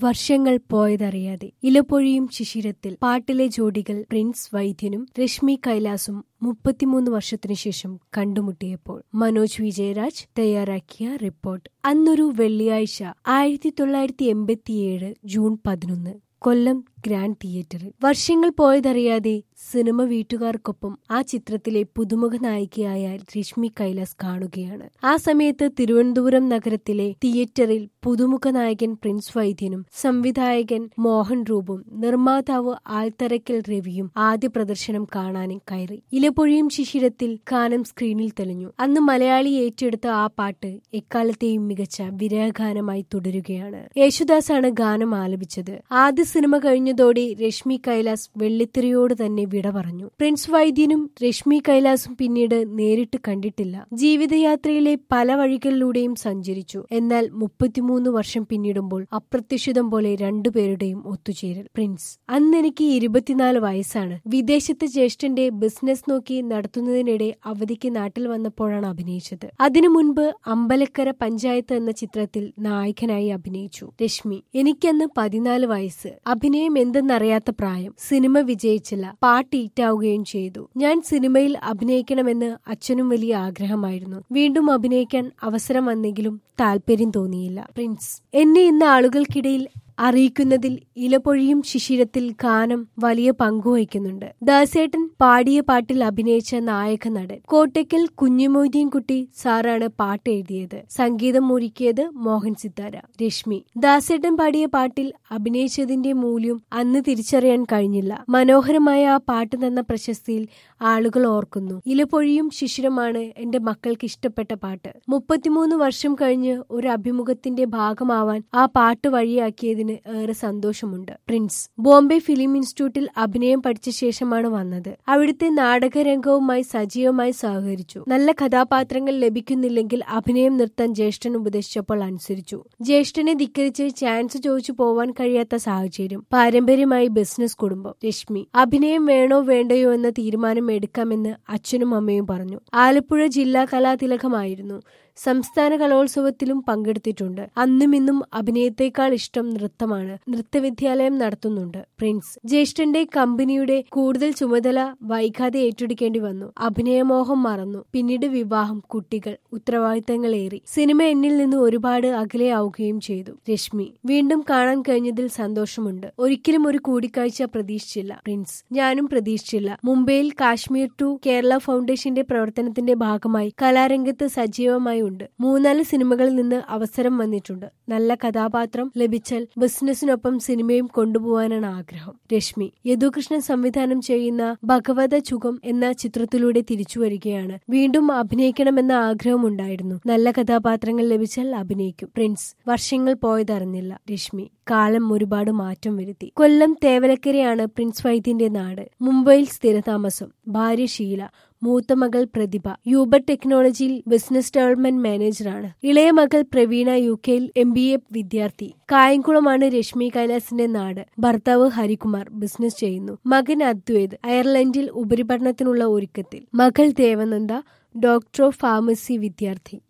വർഷങ്ങൾ പോയതറിയാതെ ഇലപ്പൊഴിയും ശിശിരത്തിൽ പാട്ടിലെ ജോഡികൾ പ്രിൻസ് വൈദ്യനും രശ്മി കൈലാസും മുപ്പത്തിമൂന്ന് വർഷത്തിനു ശേഷം കണ്ടുമുട്ടിയപ്പോൾ മനോജ് വിജയരാജ് തയ്യാറാക്കിയ റിപ്പോർട്ട് അന്നൊരു വെള്ളിയാഴ്ച ആയിരത്തി തൊള്ളായിരത്തി എൺപത്തിയേഴ് ജൂൺ പതിനൊന്ന് കൊല്ലം ഗ്രാൻഡ് തിയേറ്ററിൽ വർഷങ്ങൾ പോയതറിയാതെ സിനിമ വീട്ടുകാർക്കൊപ്പം ആ ചിത്രത്തിലെ പുതുമുഖ നായികയായ രശ്മി കൈലാസ് കാണുകയാണ് ആ സമയത്ത് തിരുവനന്തപുരം നഗരത്തിലെ തിയേറ്ററിൽ പുതുമുഖ നായകൻ പ്രിൻസ് വൈദ്യനും സംവിധായകൻ മോഹൻ റൂബും നിർമ്മാതാവ് ആൽത്തറയ്ക്കൽ രവിയും ആദ്യ പ്രദർശനം കാണാനും കയറി ഇലപ്പൊഴിയും ശിശിരത്തിൽ ഗാനം സ്ക്രീനിൽ തെളിഞ്ഞു അന്ന് മലയാളി ഏറ്റെടുത്ത ആ പാട്ട് എക്കാലത്തെയും മികച്ച വിരഹഗാനമായി തുടരുകയാണ് യേശുദാസാണ് ഗാനം ആലപിച്ചത് ആദ്യ സിനിമ കഴിഞ്ഞതോടെ രശ്മി കൈലാസ് വെള്ളിത്തിരയോട് തന്നെ വിട പറഞ്ഞു പ്രിൻസ് വൈദ്യനും രശ്മി കൈലാസും പിന്നീട് നേരിട്ട് കണ്ടിട്ടില്ല ജീവിതയാത്രയിലെ പല വഴികളിലൂടെയും സഞ്ചരിച്ചു എന്നാൽ മുപ്പത്തിമൂന്ന് വർഷം പിന്നിടുമ്പോൾ അപ്രത്യക്ഷിതം പോലെ രണ്ടുപേരുടെയും ഒത്തുചേരൽ പ്രിൻസ് അന്ന് എനിക്ക് ഇരുപത്തിനാല് വയസ്സാണ് വിദേശത്തെ ജ്യേഷ്ഠന്റെ ബിസിനസ് നോക്കി നടത്തുന്നതിനിടെ അവധിക്ക് നാട്ടിൽ വന്നപ്പോഴാണ് അഭിനയിച്ചത് അതിനു മുൻപ് അമ്പലക്കര പഞ്ചായത്ത് എന്ന ചിത്രത്തിൽ നായകനായി അഭിനയിച്ചു രശ്മി എനിക്കന്ന് പതിനാല് വയസ്സ് അഭിനയം എന്തെന്നറിയാത്ത പ്രായം സിനിമ വിജയിച്ചില്ല പാട്ട് ഈറ്റാവുകയും ചെയ്തു ഞാൻ സിനിമയിൽ അഭിനയിക്കണമെന്ന് അച്ഛനും വലിയ ആഗ്രഹമായിരുന്നു വീണ്ടും അഭിനയിക്കാൻ അവസരം വന്നെങ്കിലും താല്പര്യം തോന്നിയില്ല പ്രിൻസ് എന്നെ ഇന്ന് ആളുകൾക്കിടയിൽ അറിയിക്കുന്നതിൽ ഇലപ്പൊഴിയും ശിശിരത്തിൽ ഗാനം വലിയ പങ്കുവഹിക്കുന്നുണ്ട് ദാസേട്ടൻ പാടിയ പാട്ടിൽ അഭിനയിച്ച നായക നടൻ കോട്ടയ്ക്കൽ കുഞ്ഞിമൊയ്തീൻ കുട്ടി സാറാണ് പാട്ട് എഴുതിയത് സംഗീതം ഒരുക്കിയത് മോഹൻ സിത്താര രശ്മി ദാസേട്ടൻ പാടിയ പാട്ടിൽ അഭിനയിച്ചതിന്റെ മൂല്യം അന്ന് തിരിച്ചറിയാൻ കഴിഞ്ഞില്ല മനോഹരമായ ആ പാട്ട് തന്ന പ്രശസ്തിയിൽ ആളുകൾ ഓർക്കുന്നു ഇലപ്പൊഴിയും ശിശിരമാണ് എന്റെ മക്കൾക്ക് ഇഷ്ടപ്പെട്ട പാട്ട് മുപ്പത്തിമൂന്ന് വർഷം കഴിഞ്ഞ് ഒരു അഭിമുഖത്തിന്റെ ഭാഗമാവാൻ ആ പാട്ട് വഴിയാക്കിയതിന് ഏറെ സന്തോഷമുണ്ട് പ്രിൻസ് ബോംബെ ഫിലിം ഇൻസ്റ്റിറ്റ്യൂട്ടിൽ അഭിനയം പഠിച്ച ശേഷമാണ് വന്നത് അവിടുത്തെ നാടകരംഗവുമായി സജീവമായി സഹകരിച്ചു നല്ല കഥാപാത്രങ്ങൾ ലഭിക്കുന്നില്ലെങ്കിൽ അഭിനയം നിർത്താൻ ജ്യേഷ്ഠൻ ഉപദേശിച്ചപ്പോൾ അനുസരിച്ചു ജ്യേഷ്ഠനെ ധിക്കരിച്ച് ചാൻസ് ചോദിച്ചു പോവാൻ കഴിയാത്ത സാഹചര്യം പാരമ്പര്യമായി ബിസിനസ് കുടുംബം രശ്മി അഭിനയം വേണോ വേണ്ടയോ എന്ന തീരുമാനം എടുക്കാമെന്ന് അച്ഛനും അമ്മയും പറഞ്ഞു ആലപ്പുഴ ജില്ലാ കലാതിലകമായിരുന്നു സംസ്ഥാന കലോത്സവത്തിലും പങ്കെടുത്തിട്ടുണ്ട് അന്നും ഇന്നും അഭിനയത്തെക്കാൾ ഇഷ്ടം നൃത്തമാണ് നൃത്തവിദ്യാലയം നടത്തുന്നുണ്ട് പ്രിൻസ് ജ്യേഷ്ഠന്റെ കമ്പനിയുടെ കൂടുതൽ ചുമതല വൈകാതെ ഏറ്റെടുക്കേണ്ടി വന്നു അഭിനയമോഹം മറന്നു പിന്നീട് വിവാഹം കുട്ടികൾ ഉത്തരവാദിത്തങ്ങളേറി സിനിമ എന്നിൽ നിന്ന് ഒരുപാട് അകലെയാവുകയും ചെയ്തു രശ്മി വീണ്ടും കാണാൻ കഴിഞ്ഞതിൽ സന്തോഷമുണ്ട് ഒരിക്കലും ഒരു കൂടിക്കാഴ്ച പ്രതീക്ഷിച്ചില്ല പ്രിൻസ് ഞാനും പ്രതീക്ഷിച്ചില്ല മുംബൈയിൽ കാശ്മീർ ടു കേരള ഫൗണ്ടേഷന്റെ പ്രവർത്തനത്തിന്റെ ഭാഗമായി കലാരംഗത്ത് സജീവമായി ഉണ്ട് മൂന്നാല് സിനിമകളിൽ നിന്ന് അവസരം വന്നിട്ടുണ്ട് നല്ല കഥാപാത്രം ലഭിച്ചാൽ ബിസിനസിനൊപ്പം സിനിമയും കൊണ്ടുപോകാനാണ് ആഗ്രഹം രശ്മി യദുകൃഷ്ണൻ സംവിധാനം ചെയ്യുന്ന ഭഗവത ചുഖം എന്ന ചിത്രത്തിലൂടെ തിരിച്ചു വരികയാണ് വീണ്ടും അഭിനയിക്കണമെന്ന ആഗ്രഹമുണ്ടായിരുന്നു നല്ല കഥാപാത്രങ്ങൾ ലഭിച്ചാൽ അഭിനയിക്കും പ്രിൻസ് വർഷങ്ങൾ പോയതറിഞ്ഞില്ല രശ്മി കാലം ഒരുപാട് മാറ്റം വരുത്തി കൊല്ലം തേവലക്കരയാണ് പ്രിൻസ് വൈദ്യന്റെ നാട് മുംബൈയിൽ സ്ഥിരതാമസം ഭാര്യ ഷീല മൂത്ത മകൾ പ്രതിഭ യൂബർ ടെക്നോളജിയിൽ ബിസിനസ് ഡെവലപ്മെന്റ് മാനേജറാണ് ഇളയ മകൾ പ്രവീണ യു കെയിൽ എം ബി എ വിദ്യാർത്ഥി കായംകുളമാണ് രശ്മി കൈലാസിന്റെ നാട് ഭർത്താവ് ഹരികുമാർ ബിസിനസ് ചെയ്യുന്നു മകൻ അദ്വൈത് അയർലൻഡിൽ ഉപരിപഠനത്തിനുള്ള ഒരുക്കത്തിൽ മകൾ ദേവനന്ദ ഡോക്ടർ ഓഫ് ഫാർമസി വിദ്യാർത്ഥി